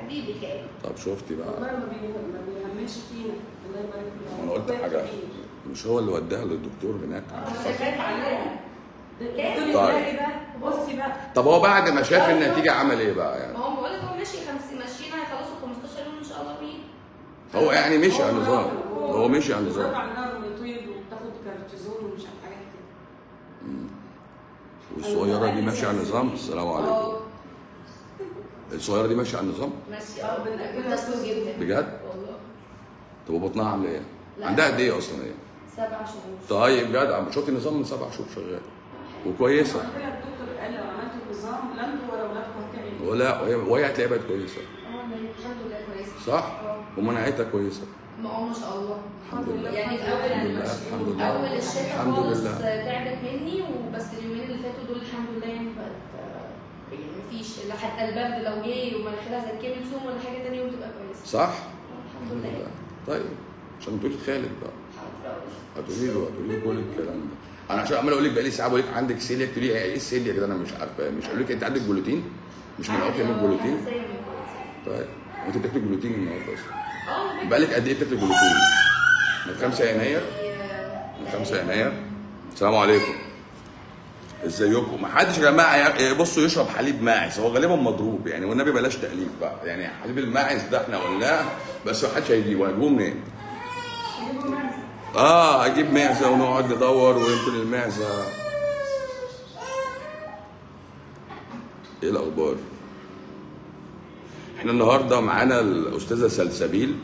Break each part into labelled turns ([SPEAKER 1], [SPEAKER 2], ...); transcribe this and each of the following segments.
[SPEAKER 1] حبيبي كائن
[SPEAKER 2] طب شفتي بقى
[SPEAKER 3] والله ما بي- ما بيهمش فينا الله يبارك له
[SPEAKER 2] انا قلت حاجه مش هو اللي وداها للدكتور هناك
[SPEAKER 3] خايف عليها
[SPEAKER 1] كائن.
[SPEAKER 3] طيب ايه بقى بصي بقى
[SPEAKER 2] طب هو بعد ما شاف النتيجه عمل ايه بقى يعني
[SPEAKER 1] ما هو بقول لك هو ماشي 50 ماشيين هيخلصوا 15 يوم ان شاء الله بيه
[SPEAKER 2] هو يعني مشي على النظام هو مشي على النظام
[SPEAKER 3] بترفع النار ويطير وبتاخد كارتيزون ومش عارف حاجات كده
[SPEAKER 2] والصغيره دي ماشيه على النظام السلام عليكم
[SPEAKER 1] اه
[SPEAKER 2] الصغيره دي ماشيه على النظام
[SPEAKER 1] ماشي اه بنأكل تسلو جدا
[SPEAKER 2] بجد
[SPEAKER 1] والله
[SPEAKER 2] طب وبطنها عامله ايه
[SPEAKER 1] لا.
[SPEAKER 2] عندها قد ايه اصلا هي
[SPEAKER 1] سبع شهور
[SPEAKER 2] طيب جدع شفتي النظام من سبع شهور شغال وكويسه
[SPEAKER 3] قلت لها الدكتور قال لو عملتوا النظام لا انتوا ولا اولادكم هتعملوا
[SPEAKER 2] ولا وهي وهي هتلاقيها بقت كويسه
[SPEAKER 1] اه ما هي الحمد لله كويسه
[SPEAKER 2] صح؟
[SPEAKER 1] اه
[SPEAKER 2] ومناعتها كويسه
[SPEAKER 1] ما اه ما شاء الله
[SPEAKER 2] الحمد لله
[SPEAKER 1] يعني في
[SPEAKER 2] الحمد
[SPEAKER 1] اول
[SPEAKER 2] لله الحمد لله
[SPEAKER 1] اول الشتاء
[SPEAKER 2] الحمد
[SPEAKER 1] خالص
[SPEAKER 2] لله
[SPEAKER 1] تعبت مني وبس اليومين اللي فاتوا دول الحمد لله يعني بقت آه، يعني مفيش الا حتى البرد لو جه ومناخيرها زكمت يوم ولا حاجه تاني يوم تبقى كويسه
[SPEAKER 2] صح؟
[SPEAKER 1] آه، الحمد لله
[SPEAKER 2] طيب عشان تقولي خالد بقى
[SPEAKER 1] حاضر.
[SPEAKER 2] هتقولي له هتقولي له كل الكلام ده انا عشان عمال اقول لك بقالي ساعه بقول لك عندك سيلياك تقولي لي ايه السيلياك ده انا مش عارفه مش قالوا لك انت عندك جلوتين مش من الاول من جلوتين
[SPEAKER 1] حساسية من الجلوتين.
[SPEAKER 2] طيب انت بتاكلي جلوتين النهارده اصلا
[SPEAKER 1] اه
[SPEAKER 2] بقالك قد ايه بتاكلي جلوتين؟ من 5 يناير
[SPEAKER 1] آه،
[SPEAKER 2] من 5 يناير السلام عليكم ازيكم ما حدش يا جماعه يا- بصوا يشرب حليب ماعز هو غالبا مضروب يعني والنبي بلاش تاليف بقى يعني حليب الماعز ده احنا قلناه بس ما حدش هيجيبه هيجيبوه منين؟
[SPEAKER 3] يجيبوا معزه
[SPEAKER 2] اه اجيب معزه ونقعد ندور ويمكن المعزه ايه الاخبار احنا النهارده معانا الاستاذه سلسبيل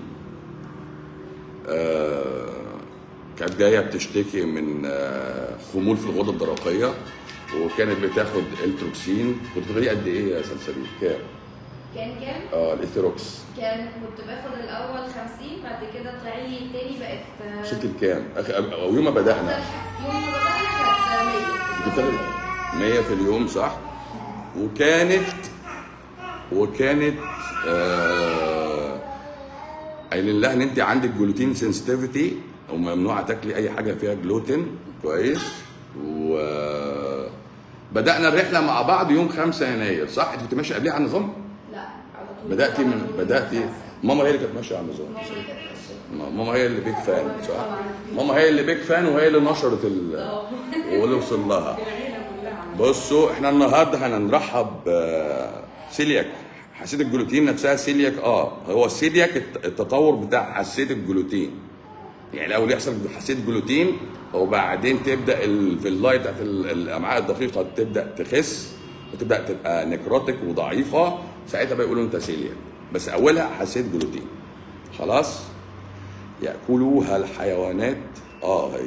[SPEAKER 2] آه كانت جايه بتشتكي من آه خمول في الغده الدرقيه وكانت بتاخد التروكسين كنت بتاخديه قد ايه يا سلسبيل كام
[SPEAKER 1] كان كام؟
[SPEAKER 2] اه الاثيروكس
[SPEAKER 1] كان كنت باخد الاول 50 بعد كده طلع لي تاني بقت آه،
[SPEAKER 2] شفت الكام أخ- او يوم ما بدانا
[SPEAKER 1] يوم ما بدأنا كانت 100
[SPEAKER 2] بتاخد 100 في اليوم صح؟ وكانت وكانت آه قايلين لها ان انت عندك جلوتين سنسيتيفيتي وممنوعه تاكلي اي حاجه فيها جلوتين كويس و بدأنا الرحلة مع بعض يوم 5 يناير صح؟ انت كنت ماشية قبليها على النظام؟
[SPEAKER 1] لا على طول
[SPEAKER 2] بدأتي من بدأتي ماما هي اللي كانت ماشية على النظام
[SPEAKER 1] ماما اللي كانت ماشية.
[SPEAKER 2] ماما هي اللي بيج فان صح؟ ماما هي اللي بيج فان وهي اللي نشرت ال
[SPEAKER 1] اه
[SPEAKER 2] واللي وصل لها
[SPEAKER 3] العيله كلها
[SPEAKER 2] بصوا احنا النهارده هنرحب سيلياك حساسيه الجلوتين نفسها سيلياك اه هو السيلياك الت- التطور بتاع حساسيه الجلوتين يعني الاول يحصل حساسيه جلوتين وبعدين تبدا ال- في اللاي بتاعت ال- الامعاء الدقيقه تبدا تخس وتبدا تبقى نكروتيك وضعيفه ساعتها بقى يقولوا انت سيلياك بس اولها حساسيه جلوتين خلاص ياكلوها الحيوانات اه هي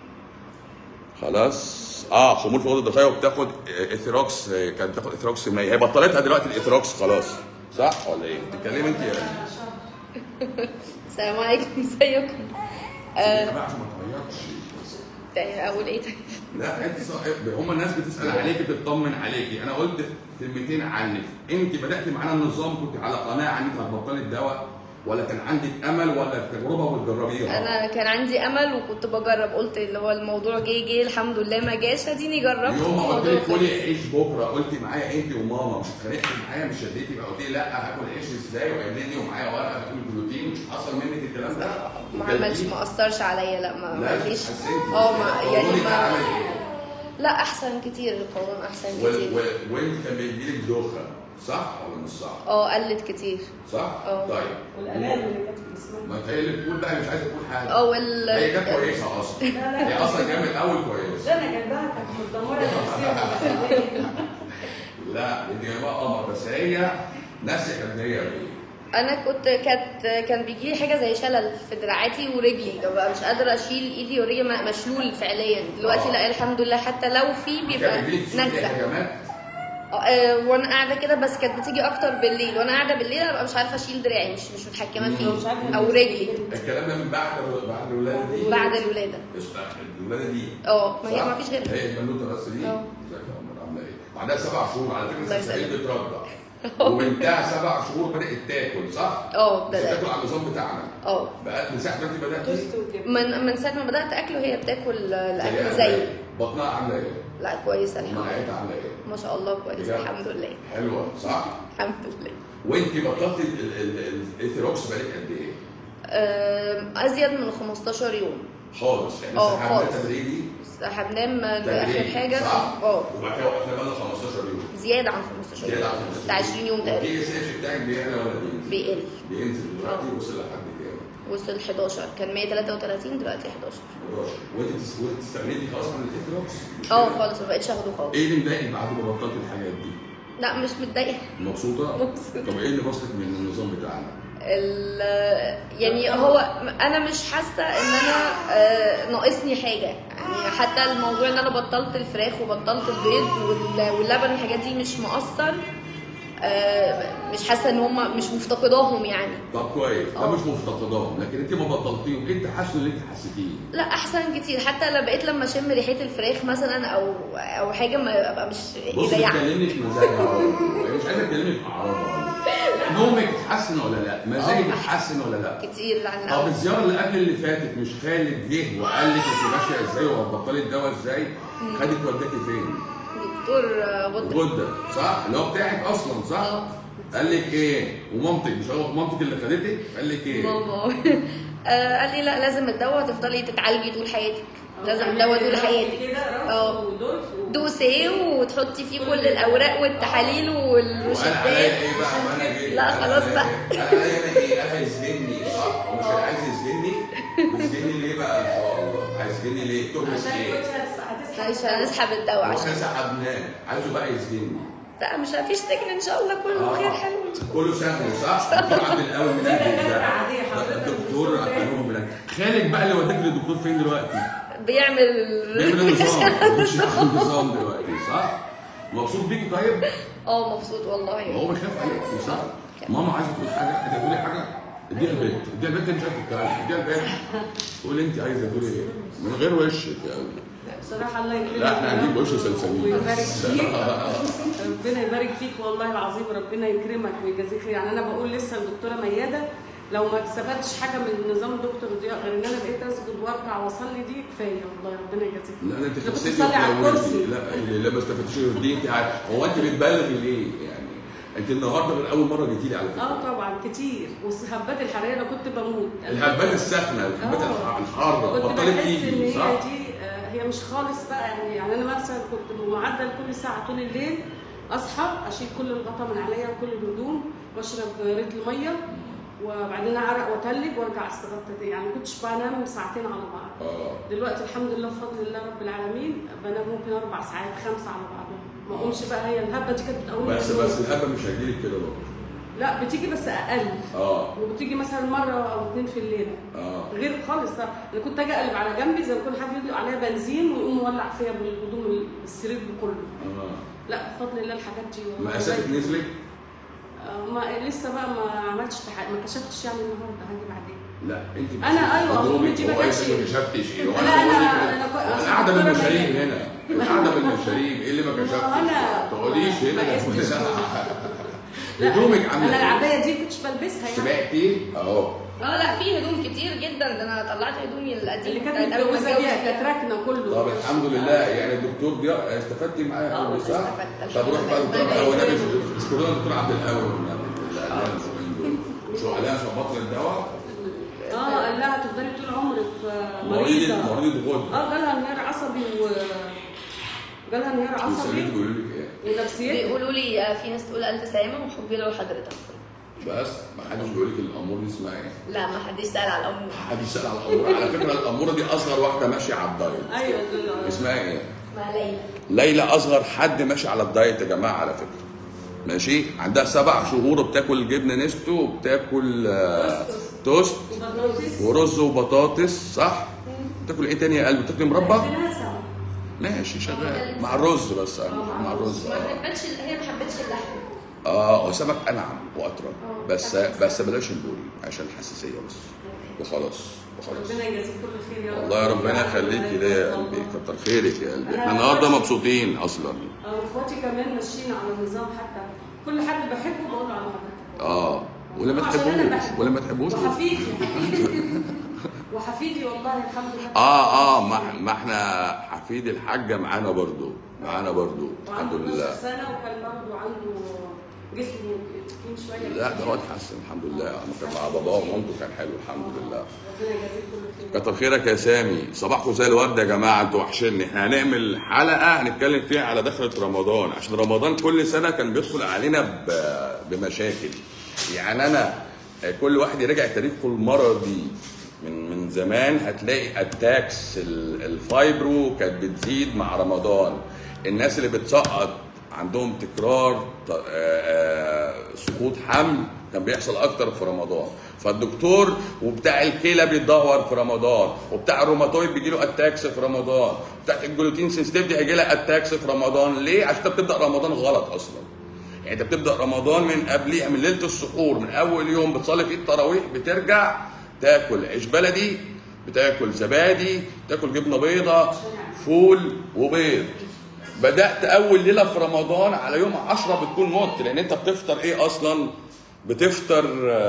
[SPEAKER 2] خلاص اه خمول في الغده الدرقيه وبتاخد اثيروكس آه، كانت بتاخد اثيروكس 100 هي بطلتها دلوقتي الاثيروكس خلاص صح ولا ايه؟ بتتكلمي انت يا
[SPEAKER 1] السلام عليكم ازيكم
[SPEAKER 2] يا
[SPEAKER 1] آه،
[SPEAKER 2] جماعه عشان ما تغيرش
[SPEAKER 1] تاني اقول ايه طيب
[SPEAKER 2] لا انت صح هم الناس بتسال عليكي بتطمن عليكي انا قلت كلمتين عنك انت بدات معانا النظام كنت على قناعه ان انت هتبطلي الدواء ولا كان عندك امل ولا تجربه وتجربيها؟
[SPEAKER 1] انا كان عندي امل وكنت بجرب قلت اللي هو الموضوع جه جه الحمد لله ما جاش اديني جربت
[SPEAKER 2] يوم ما قلت
[SPEAKER 1] الموضوع
[SPEAKER 2] لك كلي
[SPEAKER 1] خلص.
[SPEAKER 2] عيش بكره قلتي معايا انت وماما مش اتخانقتي معايا مش شديتي بقى قلت لي لا هاكل عيش ازاي وقابلني ومعايا ورقه بتقول جلوتين مش حصل منك الكلام ده؟
[SPEAKER 1] ما عملش ما اثرش عليا لا ما
[SPEAKER 2] لا
[SPEAKER 1] ماليش
[SPEAKER 2] حسيتي
[SPEAKER 1] اه ما يعني
[SPEAKER 2] قولي بقى عمل
[SPEAKER 1] ما
[SPEAKER 2] ايه؟
[SPEAKER 1] لا احسن كتير القولون احسن
[SPEAKER 2] وال-
[SPEAKER 1] كتير
[SPEAKER 2] وال- وانت كان بيجي لك دوخه صح ولا مش صح؟
[SPEAKER 1] اه قلت كتير
[SPEAKER 2] صح؟
[SPEAKER 1] اه.
[SPEAKER 2] طيب
[SPEAKER 3] والالام اللي كانت في جسمها
[SPEAKER 2] ما انت هي اللي بتقول بقى مش عايزه تقول حاجه
[SPEAKER 1] اه وال
[SPEAKER 2] هي كانت كويسه اصلا
[SPEAKER 3] لا لا
[SPEAKER 2] هي اصلا جايه من الاول كويسه
[SPEAKER 3] ده انا جنبها كانت متدمره نفسيا
[SPEAKER 2] لا انت جايبها قمر بس هي ناسيه كانت هي ايه
[SPEAKER 1] انا كنت كانت كان بيجي لي حاجه زي شلل في دراعاتي ورجلي ببقى مش قادره اشيل ايدي ورجلي م- مشلول فعليا دلوقتي
[SPEAKER 2] اه.
[SPEAKER 1] لا الحمد لله حتى لو في بيبقى
[SPEAKER 2] كان بيجيلك فيه
[SPEAKER 1] نغزه
[SPEAKER 2] هجمات
[SPEAKER 1] اه، اه، وانا قاعده كده بس كانت بتيجي اكتر بالليل وانا قاعده بالليل ابقى مش عارفه اشيل دراعي مش مش متحكمه
[SPEAKER 3] مش
[SPEAKER 1] فيه
[SPEAKER 3] عارفة
[SPEAKER 1] او رجلي
[SPEAKER 2] الكلام ده من بعد بعد الولاده دي
[SPEAKER 1] بعد الولاده
[SPEAKER 2] استحمل الولاده دي
[SPEAKER 1] اه ما هي
[SPEAKER 2] صح؟
[SPEAKER 1] ما فيش غيرها
[SPEAKER 2] هي البنوته بس دي
[SPEAKER 1] اه.
[SPEAKER 2] ازيك يا قمر عامله ايه؟ بعدها سبع شهور على
[SPEAKER 1] الله
[SPEAKER 2] فكره
[SPEAKER 1] يسلمك.
[SPEAKER 2] سلسبيل بترضع وبنتها سبع شهور بدات تاكل صح؟
[SPEAKER 1] اه
[SPEAKER 2] بس
[SPEAKER 1] بدات
[SPEAKER 2] بتاكل على النظام بتاعنا
[SPEAKER 1] اه
[SPEAKER 2] بقى من ساعه ما انت بداتي
[SPEAKER 3] توست وكده
[SPEAKER 1] من من ساعه ما بدات اكل وهي بتاكل الاكل
[SPEAKER 2] زيها
[SPEAKER 1] زي
[SPEAKER 2] بطنها عامله ايه؟
[SPEAKER 1] لا كويسه الحمد
[SPEAKER 2] مناعتها
[SPEAKER 1] لله
[SPEAKER 2] عامله ايه؟
[SPEAKER 1] ما شاء الله كويسه
[SPEAKER 2] بجد؟
[SPEAKER 1] الحمد لله
[SPEAKER 2] حلوه صح؟
[SPEAKER 1] الحمد لله
[SPEAKER 2] وانت بطلت ال- ال- ال- الاثيروكس بقالك قد ايه؟
[SPEAKER 1] أم، ازيد من 15 يوم
[SPEAKER 2] خالص احنا
[SPEAKER 1] اه،
[SPEAKER 2] سحبنا
[SPEAKER 1] خالص.
[SPEAKER 2] تدريجي
[SPEAKER 1] هننام اخر
[SPEAKER 2] تدريجي
[SPEAKER 1] حاجه
[SPEAKER 2] صح؟
[SPEAKER 1] اه
[SPEAKER 2] وبعد كده وقفنا بقى 15 يوم
[SPEAKER 1] زياده عن 15
[SPEAKER 2] زيادة عن
[SPEAKER 1] يوم
[SPEAKER 2] 15
[SPEAKER 1] بتاع 20 يوم تقريبا
[SPEAKER 2] الدي اس اتش بتاعك بيعلى ولا بينزل؟
[SPEAKER 1] بيقل
[SPEAKER 2] بينزل دلوقتي
[SPEAKER 1] اه.
[SPEAKER 2] وصل لحد كام؟
[SPEAKER 1] وصل 11 كان 133 دلوقتي 11
[SPEAKER 2] 11 وانت تس- وانت استغنيتي خلاص عن الاثيروكس؟ مش
[SPEAKER 1] اه
[SPEAKER 2] كده؟
[SPEAKER 1] خالص ما بقتش اخده خالص
[SPEAKER 2] ايه اللي مضايقك بعد ما بطلت الحاجات دي؟
[SPEAKER 1] لا مش متضايقه
[SPEAKER 2] مبسوطه؟
[SPEAKER 1] مبسوطة.
[SPEAKER 2] طب ايه اللي بسطك من النظام بتاعنا؟
[SPEAKER 1] ال- يعني هو انا مش حاسه ان انا آه، ناقصني حاجه يعني حتى الموضوع ان انا بطلت الفراخ وبطلت البيض وال- واللبن الحاجات دي مش مؤثر آه، مش حاسه ان هم مش مفتقداهم يعني
[SPEAKER 2] طب كويس ده
[SPEAKER 1] اه.
[SPEAKER 2] مش مفتقداهم لكن انت ما بطلتيهم انت حاسس اللي انت حسيتيه
[SPEAKER 1] لا احسن كتير حتى لما بقيت لما اشم ريحه الفراخ مثلا او او حاجه ما ابقى مش
[SPEAKER 2] بص
[SPEAKER 1] ايه ده يعني
[SPEAKER 2] بتكلمني في مزاجها أهو. هي مش عايزه تكلمني في اعراضها نومك اتحسن ولا لا؟ مزاجك
[SPEAKER 1] اه،
[SPEAKER 2] اتحسن ولا لا؟
[SPEAKER 1] كتير عن
[SPEAKER 2] طب
[SPEAKER 1] الأول.
[SPEAKER 2] الزياره اللي قبل اللي فاتت مش خالد جه وقال لك انت ماشيه ازاي وهتبطلي الدواء ازاي؟ خدك وداكي فين؟
[SPEAKER 1] دكتور آه، غدة
[SPEAKER 2] غده صح؟ اللي هو بتاعك اصلا صح؟
[SPEAKER 1] اه.
[SPEAKER 2] قال لك ايه؟ ومامتك مش هو مامتك اللي خدتك؟ قال لك ايه؟
[SPEAKER 1] ماما آه، قال لي لا لازم الدواء تفضلي تتعالجي طول حياتك لازم الدواء طول حياتك
[SPEAKER 3] كده
[SPEAKER 1] اه.
[SPEAKER 3] رف ودوس و-
[SPEAKER 1] دوسيه وتحطي فيه كل الاوراق والتحاليل
[SPEAKER 2] وقال عليا
[SPEAKER 1] والروشتات
[SPEAKER 2] ايه بقى ما انا جاي
[SPEAKER 1] لا،
[SPEAKER 2] قال
[SPEAKER 1] خلاص
[SPEAKER 2] عليا
[SPEAKER 1] بقى.
[SPEAKER 2] إيه؟ قال عليا انا ايه؟ قال هيسجني صح؟ ومش عايز يسجني يسجني ليه بقى ان شاء الله؟ هيسجني ليه؟ تهمة
[SPEAKER 3] عشان
[SPEAKER 2] ايه؟
[SPEAKER 3] كنت هتسحب
[SPEAKER 1] عشان نسحب الدواء
[SPEAKER 2] واحنا
[SPEAKER 1] عشان
[SPEAKER 2] سحبناه عايزه بقى يسجني
[SPEAKER 1] لا مش هفيش سجن ان شاء الله كله خير حلو
[SPEAKER 2] كله سهل صح؟ دكتور عبد القوي من
[SPEAKER 3] دكاترة عادية حضرتك.
[SPEAKER 2] الدكتور قانون بلاد خالد بقى اللي وداك للدكتور فين دلوقتي؟
[SPEAKER 1] بيعمل
[SPEAKER 2] بيعمل نظام مش على النظام دلوقتي صح؟ مبسوط بيكي طيب؟
[SPEAKER 1] اه مبسوط والله
[SPEAKER 2] هو بيخاف عليكي صح؟ ماما عايزه تقول حاجه انت تقولي حاجه اديها البيت اديها البيت مش عارف تتكلم اديها البيت قولي انت عايزه تقولي ايه؟ من غير وشك يعني
[SPEAKER 3] بصراحة الله يكرمك
[SPEAKER 2] لا احنا هنجيب وش سلسبيل
[SPEAKER 3] ويبارك فيك ربنا يبارك فيك والله العظيم ربنا يكرمك ويجازيك خير يعني انا بقول لسه الدكتوره مياده لو ما استفدتش حاجه من نظام دكتور ضياء غير ان انا بقيت اسجد واركع واصلي دي كفايه والله ربنا يجازيك
[SPEAKER 2] لا ده انت
[SPEAKER 3] كنت
[SPEAKER 2] خسيتي
[SPEAKER 3] بتصلي على
[SPEAKER 2] وتنورتي.
[SPEAKER 3] الكرسي
[SPEAKER 2] لا اللي لا ما استفدتيش غير دي انت عارف هو انت بتبالغي ليه يعني انت النهارده من اول مره جيتي لي على فكره
[SPEAKER 3] اه طبعا كتير والهبات الحراريه انا كنت بموت
[SPEAKER 2] الهبات الساخنه الهبات
[SPEAKER 3] آه.
[SPEAKER 2] الح- الحاره
[SPEAKER 3] كنت
[SPEAKER 2] بطلت
[SPEAKER 3] بحس ان
[SPEAKER 2] تيجي
[SPEAKER 3] هي
[SPEAKER 2] صح؟
[SPEAKER 3] دي آه، هي مش خالص بقى يعني يعني انا مثلا كنت بمعدل كل ساعه طول الليل اصحى اشيل كل الغطا من عليا وكل الهدوم واشرب ريت الميه وبعدين اعرق واتلج وارجع استغطى تاني يعني ما كنتش بنام ساعتين على بعض
[SPEAKER 2] اه
[SPEAKER 3] دلوقتي الحمد لله بفضل الله رب العالمين بنام ممكن اربع ساعات خمسه على بعضهم ما اقومش بقى هي الهبه دي كانت بتقومني
[SPEAKER 2] بس
[SPEAKER 3] بالنوم.
[SPEAKER 2] بس الهبه مش هيجيلك كده برضه
[SPEAKER 3] لا بتيجي بس اقل
[SPEAKER 2] اه
[SPEAKER 3] وبتيجي مثلا مره او اتنين في الليله
[SPEAKER 2] اه
[SPEAKER 3] غير خالص ده انا كنت اجي اقلب على جنبي زي ما يكون حد يدلق عليها بنزين ويقوم مولع فيا بالهدوم السرير كله
[SPEAKER 2] اه
[SPEAKER 3] لا بفضل الله الحاجات دي والله
[SPEAKER 2] مقاساتك
[SPEAKER 3] زي-
[SPEAKER 2] نزلت؟
[SPEAKER 3] آه، ما لسه بقى ما عملتش تح... ما كشفتش يعني النهارده هاجي بعدين
[SPEAKER 2] لا انت
[SPEAKER 3] أنا أيوة،
[SPEAKER 2] هدومك
[SPEAKER 3] هدومي ما
[SPEAKER 2] هو
[SPEAKER 3] كانتش-
[SPEAKER 2] انت ما كشفتش ايه؟ هو
[SPEAKER 3] لا،
[SPEAKER 2] انا
[SPEAKER 3] أنا-
[SPEAKER 2] بقول
[SPEAKER 3] أنا
[SPEAKER 2] لك
[SPEAKER 3] كو-
[SPEAKER 2] انا
[SPEAKER 3] أصل
[SPEAKER 2] قاعده
[SPEAKER 3] الدكتورة
[SPEAKER 2] بالمشاريب
[SPEAKER 3] ميادة.
[SPEAKER 2] هنا انا قاعده بالمشاريب ايه اللي ما كشفتش؟
[SPEAKER 3] ما أنا
[SPEAKER 2] ما تقعديش هنا
[SPEAKER 3] ما قستش. لا،
[SPEAKER 2] هدومك عامله
[SPEAKER 3] انا
[SPEAKER 2] ايه؟
[SPEAKER 3] العبايه دي كنتش بلبسها يعني
[SPEAKER 2] سمعتي؟ اهو
[SPEAKER 1] اه لا في هدوم كتير جدا ده انا طلعت هدومي القديم
[SPEAKER 3] اللي كانت
[SPEAKER 1] بتاعت أول ما
[SPEAKER 3] متجوزه
[SPEAKER 1] اتجوز
[SPEAKER 3] بيها
[SPEAKER 1] فيها.
[SPEAKER 3] كانت راكنه كله
[SPEAKER 2] طب الحمد لله يعني الدكتور ضياء استفدتي معايا
[SPEAKER 1] اه،
[SPEAKER 2] قوي صح؟
[SPEAKER 1] استفدت.
[SPEAKER 2] طب روح بقى
[SPEAKER 1] الحمد
[SPEAKER 2] الدكتور
[SPEAKER 1] لله.
[SPEAKER 2] هو ده مش اشكرنا الدكتور عبد القوي والنبي اللي قال لنا الشغلين دول. شو قال لها عشان بطل الدواء
[SPEAKER 3] اه قال لها تفضلي طول عمرك آه،
[SPEAKER 2] مريض
[SPEAKER 3] مريضه
[SPEAKER 2] مريض غدة
[SPEAKER 3] اه جالها انهيار عصبي و جالها انهيار
[SPEAKER 2] وسميتي
[SPEAKER 3] عصبي
[SPEAKER 2] بيقولوا لك ايه؟
[SPEAKER 3] ونفسيتي
[SPEAKER 1] بيقولوا لي آه، في ناس تقول الف سلامه وحبي له لحضرتك
[SPEAKER 2] بس ما حدش بيقول لك الامور دي اسمها ايه؟
[SPEAKER 1] لا ما حدش سال على الامور
[SPEAKER 2] حد يسال على الامور على فكره الاموره دي اصغر واحده ماشيه على الدايت
[SPEAKER 3] ايوه دول-
[SPEAKER 2] اسمها ايه؟
[SPEAKER 1] اسمها ليلى
[SPEAKER 2] ليلى اصغر حد ماشي على الدايت يا جماعه على فكره ماشي عندها سبع شهور وبتاكل جبنه نستو وبتاكل آه، توست
[SPEAKER 3] وبطاطس
[SPEAKER 2] ورز وبطاطس صح؟ بتاكل ايه تاني يا قلبي؟ بتاكل مربى؟
[SPEAKER 3] عندنا سمك.
[SPEAKER 2] ماشي شغال مع الرز بس أهم حاجة، مع الرز
[SPEAKER 1] ما
[SPEAKER 2] اه
[SPEAKER 1] حبتش هي ما حبتش اللحم
[SPEAKER 2] اه هو سمك انعم واطرى
[SPEAKER 1] اه.
[SPEAKER 2] بس بس بلاش البوري عشان الحساسيه بس وخلاص وخلاص
[SPEAKER 3] ربنا يجازيك كل خير يا رب
[SPEAKER 2] والله يا ربنا يخليكي ليا يا قلبي كتر خيرك يا قلبي احنا النهارده مبسوطين اصلا
[SPEAKER 3] اه واخواتي كمان ماشيين على النظام حتى كل حد بحبه بقول له على حضرتك
[SPEAKER 2] اه ولا ما
[SPEAKER 3] عشان أنا
[SPEAKER 2] تحبوش
[SPEAKER 3] بحبه.
[SPEAKER 2] ولا ما تحبوش
[SPEAKER 3] وحفيدي حفيدي وحفيدي والله الحمد لله
[SPEAKER 2] اه اه ما, ما احنا حفيد الحاجه معانا برضو معانا برضو الحمد
[SPEAKER 3] وعنده
[SPEAKER 2] لله
[SPEAKER 3] 12 سنه وكان برضه عنده جسمه تخين شويه
[SPEAKER 2] لا ده هو اتحسن الحمد لله انا كان مع باباه ومامته كان حلو الحمد لله
[SPEAKER 3] ربنا يجازيه كل خير
[SPEAKER 2] كتر خيرك يا سامي صباحكم زي الورد يا جماعه انتوا وحشني احنا هنعمل حلقه هنتكلم فيها على دخله رمضان عشان رمضان كل سنه كان بيدخل علينا ب- بمشاكل يعني انا كل واحد يراجع تاريخه المرضي من من زمان هتلاقي التاكس ال- الفايبرو كانت بتزيد مع رمضان الناس اللي بتسقط عندهم تكرار ط- آه، آه، سقوط حمل كان بيحصل اكتر في رمضان فالدكتور وبتاع الكلى بيتدهور في رمضان وبتاع الروماتويد بيجي له اتاكس في رمضان بتاعت الجلوتين سنسيتيفيتي هيجي لها اتاكس في رمضان ليه عشان انت بتبدا رمضان غلط اصلا يعني انت بتبدا رمضان من قبليه من ليله السحور من اول يوم بتصلي فيه التراويح بترجع تاكل عيش بلدي بتاكل زبادي تاكل جبنه بيضه فول وبيض بدات اول ليله في رمضان على يوم 10 بتكون مت لان انت بتفطر ايه اصلا بتفطر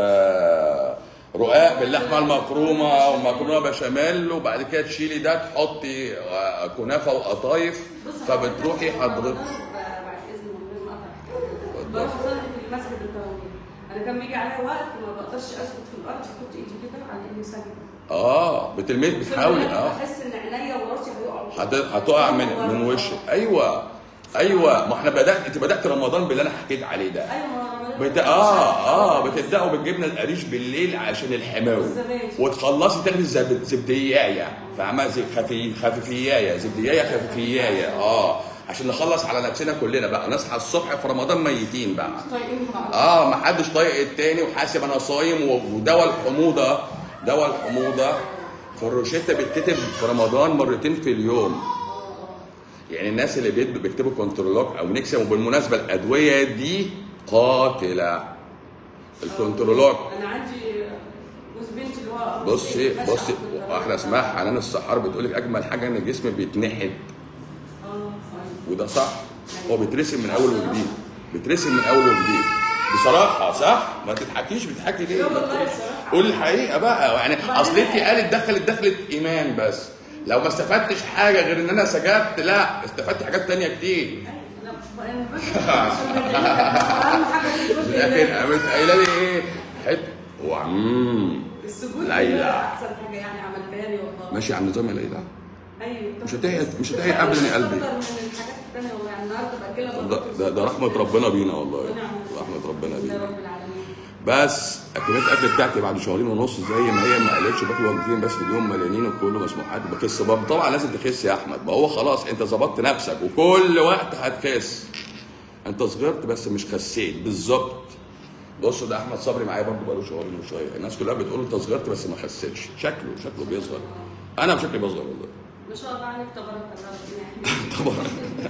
[SPEAKER 2] آه، رقاق باللحمه المفرومه ومكرونه بشاميل وبعد كده تشيلي ده تحطي آه، كنافه وقطايف
[SPEAKER 3] بص،
[SPEAKER 2] فبتروحي
[SPEAKER 3] أنا
[SPEAKER 2] حضرتك
[SPEAKER 3] بعد اذن من غير ما اقطع بروح اصلي في المسجد التراويح انا كان بيجي عليا وقت ما بقدرش اسكت في الارض كنت ايدي كده على اني ساجده
[SPEAKER 2] اه بتلميذ بتحاولي اه
[SPEAKER 3] بحس ان عينيا وراسي هيقعوا
[SPEAKER 2] هت- هتقع من من وشك ايوه ايوه ما احنا بدات انت بدات رمضان باللي انا حكيت عليه ده
[SPEAKER 3] ايوه ما
[SPEAKER 2] بت... اه اه بتبداوا بالجبنه القريش بالليل عشان الحماوي
[SPEAKER 3] والزبادي.
[SPEAKER 2] وتخلصي تاخدي زب- زبديايه فاهمه زي خفي خفيفيايه زبديايه خفيفيايه اه عشان نخلص على نفسنا كلنا بقى نصحى الصبح في رمضان ميتين بقى
[SPEAKER 3] طايقين بعض
[SPEAKER 2] اه ما حدش طايق التاني وحاسب انا صايم و- ودواء الحموضه دواء الحموضه فالروشته بتكتب في رمضان مرتين في اليوم يعني الناس اللي بيد- بيكتبوا كنترولوك او نكسم وبالمناسبه الادويه دي قاتله الكنترولوك
[SPEAKER 3] انا عندي جوز بنتي اللي هو
[SPEAKER 2] بصي
[SPEAKER 3] ماشي
[SPEAKER 2] بصي
[SPEAKER 3] على الدرجة.
[SPEAKER 2] واحده اسمها حنان السحار بتقول لك اجمل حاجه ان الجسم بيتنحت
[SPEAKER 3] اه أيوة.
[SPEAKER 2] وده صح هو بيترسم من اول وجديد بيترسم من اول وجديد بصراحه صح ما تضحكيش بتضحكي ليه
[SPEAKER 3] لا والله بصراحة.
[SPEAKER 2] قول الحقيقه بقى يعني اصل انت قالت دخلت دخلت ايمان بس لو ما استفدتش حاجه غير ان انا سجدت لا استفدت حاجات تانية كتير
[SPEAKER 3] أنا- أنا بس عشان اهم حاجه في الجزء
[SPEAKER 2] لكن
[SPEAKER 3] ده.
[SPEAKER 2] قامت قايله لي ايه حته وعمم
[SPEAKER 3] السجود
[SPEAKER 2] ليلى.
[SPEAKER 3] ده احسن حاجه يعني عملتها لي والله
[SPEAKER 2] ماشي على النظام يا ليلى
[SPEAKER 3] ايوه
[SPEAKER 2] مش هتهيأ مش هتهيأ ابدا يا قلبي
[SPEAKER 3] اكتر من الحاجات الثانيه والله يعني النهارده باكلها
[SPEAKER 2] ده, ده, ده رحمه ربنا بينا والله
[SPEAKER 3] ونعم.
[SPEAKER 2] رحمه ربنا
[SPEAKER 3] يا
[SPEAKER 2] بينا
[SPEAKER 3] رب العالمين
[SPEAKER 2] بس كميه الاكل بتاعتي بعد شهرين ونص زي ما هي ما قالتش باكل وجبتين بس في اليوم مليانين وكله مسموحات بخس برضه طبعا لازم تخس يا احمد ما هو خلاص انت ظبطت نفسك وكل وقت هتخس انت صغرت بس مش خسيت بالظبط بصوا ده احمد صبري معايا برضه بقاله شهرين وشويه الناس كلها بتقول انت صغرت بس ما خسيتش شكله شكله بيصغر انا بشكلي بصغر والله
[SPEAKER 3] ما شاء الله عليك تبارك الله ربنا يحميك
[SPEAKER 2] طبعا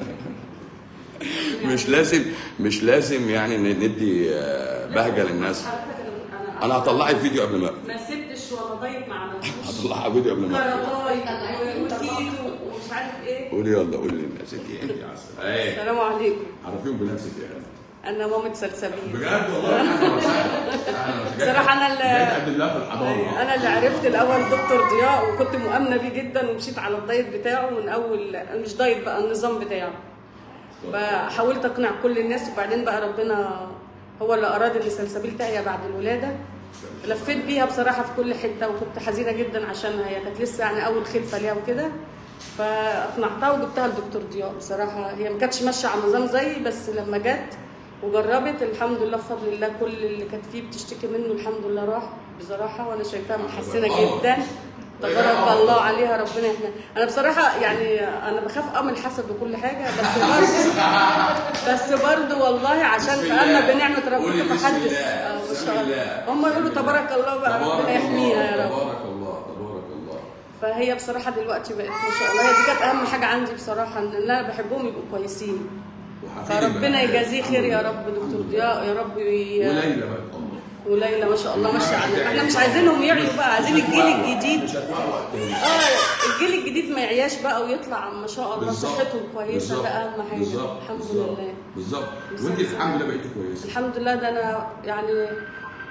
[SPEAKER 2] مش لازم مش لازم يعني ن- ندي آه، بهجه للناس
[SPEAKER 3] حضرتك أنا-
[SPEAKER 2] انا هطلعك فيديو قبل ما
[SPEAKER 3] ما سبتش ولا ضيق ما عملتوش
[SPEAKER 2] هطلعها فيديو قبل ما
[SPEAKER 3] كرطاي وكيتو ومش عارف ايه
[SPEAKER 2] قولي يلا قولي للناس انت انت عسل ايه
[SPEAKER 3] السلام عليكم
[SPEAKER 2] عرفيهم بنفسك يا هلا
[SPEAKER 3] انا مامة سلسبيل
[SPEAKER 2] بجد والله اهلا وسهلا أهلا وسهلا.
[SPEAKER 3] بصراحة أنا اللي-
[SPEAKER 2] جاي تقدم لها في الحضانه
[SPEAKER 3] انا اللي عرفت الاول دكتور ضياء وكنت مؤمنه بيه جدا ومشيت على الدايت بتاعه من اول مش دايت بقى النظام بتاعه فحاولت اقنع كل الناس وبعدين بقى ربنا هو اللي اراد ان سلسبيل تهيا بعد الولاده لفيت بيها بصراحه في كل حته وكنت حزينه جدا عشانها هي كانت لسه يعني اول خلفه ليها وكده فاقنعتها وجبتها لدكتور ضياء بصراحه هي ما كانتش ماشيه على النظام زيي بس لما جت وجربت الحمد لله بفضل الله كل اللي كانت فيه بتشتكي منه الحمد لله راح بصراحه وانا شايفاها متحسنه جدا تبارك الله عليها ربنا يحميها انا بصراحه يعني انا بخاف اه من الحسد وكل حاجه بس برضه بس برضه والله عشان
[SPEAKER 2] بسم
[SPEAKER 3] فاما
[SPEAKER 2] الله.
[SPEAKER 3] بنعمه
[SPEAKER 2] قولي
[SPEAKER 3] ربنا
[SPEAKER 2] بسم
[SPEAKER 3] فحدث
[SPEAKER 2] الله.
[SPEAKER 3] آه، ما
[SPEAKER 2] بسم
[SPEAKER 3] شاء الله
[SPEAKER 2] الله.
[SPEAKER 3] هم يقولوا تبارك الله بقى
[SPEAKER 2] تبارك
[SPEAKER 3] ربنا يحميها يا
[SPEAKER 2] الله
[SPEAKER 3] رب
[SPEAKER 2] تبارك الله تبارك الله
[SPEAKER 3] فهي بصراحه دلوقتي بقت ما شاء الله هي دي كانت اهم حاجه عندي بصراحه ان انا بحبهم يبقوا كويسين
[SPEAKER 2] وحفيدك
[SPEAKER 3] فربنا
[SPEAKER 2] بقى.
[SPEAKER 3] يجازيه خير يا رب دكتور ضياء يا رب وي...
[SPEAKER 2] وليلى بقى الله
[SPEAKER 3] وليلى ما شاء الله ماشيه عليهم احنا مش عايزينهم يعيوا بقى عايزين الجيل الجديد
[SPEAKER 2] مش هتوقع وقت تاني.
[SPEAKER 3] اه الجيل الجديد ما يعياش بقى ويطلع ما شاء الله
[SPEAKER 2] بالظبط.
[SPEAKER 3] صحته كويسه
[SPEAKER 2] بالظبط.
[SPEAKER 3] ده اهم حاجه
[SPEAKER 2] بالظبط.
[SPEAKER 3] الحمد
[SPEAKER 2] بالظبط.
[SPEAKER 3] لله
[SPEAKER 2] بالظبط
[SPEAKER 3] بالظبط.
[SPEAKER 2] وانت الحمد لله بقيتي كويسه
[SPEAKER 3] الحمد لله ده انا يعني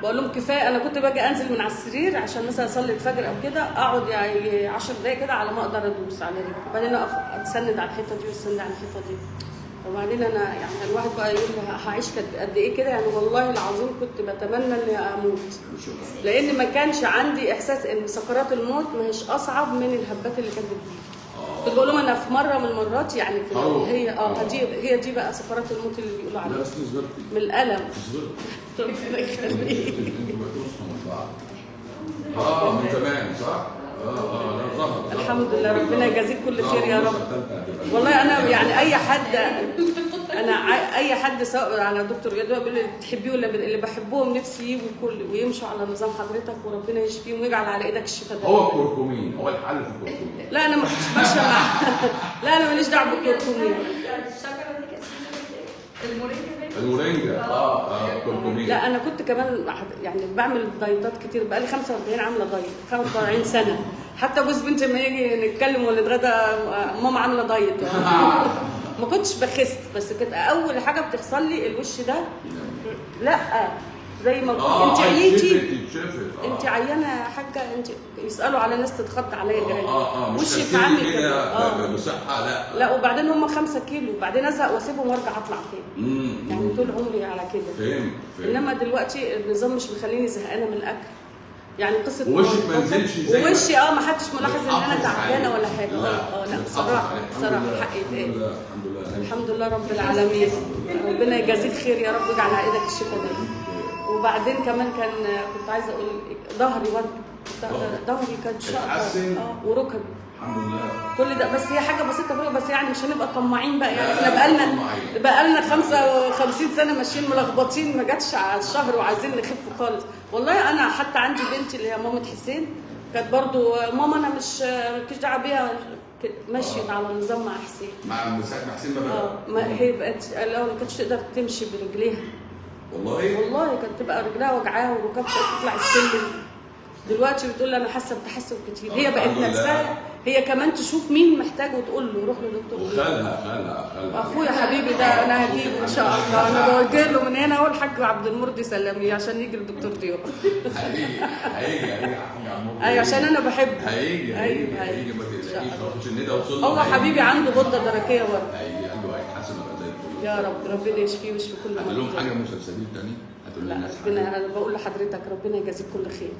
[SPEAKER 3] بقول لهم كفايه انا كنت باجي انزل من على السرير عشان مثلا اصلي الفجر او كده اقعد يعني 10 دقايق كده على ما اقدر ادوس على رجلي وبعدين اقف اتسند على الحيطه دي واتسند على الحيطه دي وبعدين انا يعني الواحد بقى يقول لي هعيش قد- قد ايه كده يعني والله العظيم كنت بتمنى اني اموت لان ما كانش عندي احساس ان سكرات الموت ما هيش اصعب من الهبات اللي كانت بتجيلي كنت بقول لهم انا في مره من المرات يعني في
[SPEAKER 2] أوه.
[SPEAKER 3] هي اه
[SPEAKER 2] آه.
[SPEAKER 3] دي هي دي بقى سكرات الموت اللي بيقولوا
[SPEAKER 2] لا
[SPEAKER 3] عليها
[SPEAKER 2] بس صغرتي
[SPEAKER 3] من الالم
[SPEAKER 2] صغرتي
[SPEAKER 3] ربنا يخليك
[SPEAKER 2] اه من زمان صح؟ اه اه لا ظهر
[SPEAKER 3] الحمد لله ربنا يجازيك كل خير يا رب والله انا يعني اي حد انا ع- اي حد سواء على دكتور جدوى بيقول لي بتحبيه ولا بت- اللي بحبهم نفسي يجوا كل ويمشوا على نظام حضرتك وربنا يشفيهم ويجعل على ايدك الشفاء ده
[SPEAKER 2] هو الكركمين هو الحل في الكركمين
[SPEAKER 3] لا انا ما كنتش ماشيه مع لا انا ماليش دعوه بالكركمين
[SPEAKER 1] الشجره دي كانت اسمها إيه؟ المورينجا باين؟
[SPEAKER 2] المورينجا اه اه الكركمين
[SPEAKER 3] لا انا كنت كمان واحد- يعني بعمل دايتات كتير بقالي 45 عامله دايت 45 سنه حتى جوز بنتي لما يجي نتكلم ولا نتغدى ماما عامله دايت ما كنتش بخس بس كانت اول حاجه بتحصل لي الوش ده لا زي ما
[SPEAKER 2] اه
[SPEAKER 3] انت
[SPEAKER 2] آه،
[SPEAKER 3] عييتي
[SPEAKER 2] اتشفت اتشفت آه.
[SPEAKER 3] انت عيانه يا حاجه انت يسالوا على ناس تتخض عليا جاي
[SPEAKER 2] اه اه مش
[SPEAKER 3] وشك
[SPEAKER 2] تركيبي
[SPEAKER 3] عامل
[SPEAKER 2] كده
[SPEAKER 3] كده اه
[SPEAKER 2] ب- بصحه لا
[SPEAKER 3] لا وبعدين هم خمسة كيلو وبعدين ازهق واسيبهم وارجع اطلع تاني
[SPEAKER 2] امم
[SPEAKER 3] يعني طول عمري على كده
[SPEAKER 2] فهمت فهمت
[SPEAKER 3] انما دلوقتي النظام مش مخليني زهقانه من الاكل يعني قصه
[SPEAKER 2] ووشك ما نزلش زي ما-
[SPEAKER 3] ووشي اه ما حدش ملاحظ ان انا
[SPEAKER 2] بتحافظ
[SPEAKER 3] تعبانه
[SPEAKER 2] عليه.
[SPEAKER 3] ولا حاجه اه اه لا
[SPEAKER 2] بتحافظ
[SPEAKER 3] بصراحه
[SPEAKER 2] عليه. الحمد
[SPEAKER 3] بصراحه
[SPEAKER 2] لله.
[SPEAKER 3] حق
[SPEAKER 2] الحمد
[SPEAKER 3] يتقال
[SPEAKER 2] لله الحمد لله
[SPEAKER 3] الحمد لله رب العالمين ربنا يجازيك خير يا رب ويجعل على ايدك الشفاء دايما وبعدين كمان كان كنت عايزه اقول ظهري برضه ظهري كان
[SPEAKER 2] اتحسن.
[SPEAKER 3] شقه اه وركبي
[SPEAKER 2] الحمد لله
[SPEAKER 3] كل ده بس هي حاجه بسيطه برضه بس يعني مش هنبقى طماعين بقى يعني
[SPEAKER 2] لا،
[SPEAKER 3] احنا بقالنا
[SPEAKER 2] طماعين.
[SPEAKER 3] بقالنا 55 سنه ماشيين ملخبطين ما جاتش على الشهر وعايزين نخف خالص والله انا حتى عندي بنتي اللي هي مامة حسين كانت برضو ماما انا مش مالكيش دعوه بيها ك- مشيت على النظام مع حسين
[SPEAKER 2] مع مساعد حسين بقى
[SPEAKER 3] اه ما هي بقت الاول ما كانتش تقدر تمشي برجليها
[SPEAKER 2] والله
[SPEAKER 3] والله كانت تبقى رجلها وجعاها وركبتها تطلع السلم دلوقتي بتقول لي انا حاسه بتحسن كتير هي بقت
[SPEAKER 2] الحمد لله.
[SPEAKER 3] نفسها هي كمان تشوف مين محتاج وتقول له روح لدكتور
[SPEAKER 2] وخالها خالها خالها
[SPEAKER 3] اخويا حبيبي ده انا هجيبه ان شاء الله انا بوجه له من هنا اهو الحاج عبد المرضي سلمي عشان يجي الدكتور ضياء
[SPEAKER 2] هيجي هيجي هيجي يا حاج عمو.
[SPEAKER 3] ايوه عشان انا بحبه
[SPEAKER 2] هيجي هيجي
[SPEAKER 3] أيوة،
[SPEAKER 2] هيجي
[SPEAKER 3] أيوة.
[SPEAKER 2] ما
[SPEAKER 3] إن شاء
[SPEAKER 2] تقلقيش
[SPEAKER 3] الله.
[SPEAKER 2] ما تاخدش ان ده وصل له
[SPEAKER 3] هو
[SPEAKER 2] هيجي.
[SPEAKER 3] حبيبي عنده غده درقيه برضه
[SPEAKER 2] هيجي قال له هيتحسن ويبقى زي الفل
[SPEAKER 3] يا رب ربنا يشفيه ويشفي كل
[SPEAKER 2] هتقول لهم
[SPEAKER 3] مريض.
[SPEAKER 2] حاجه مسلسلين تاني هتقول
[SPEAKER 3] لا
[SPEAKER 2] للناس
[SPEAKER 3] ربنا
[SPEAKER 2] حاجه
[SPEAKER 3] انا بقول لحضرتك ربنا يجازيك كل خير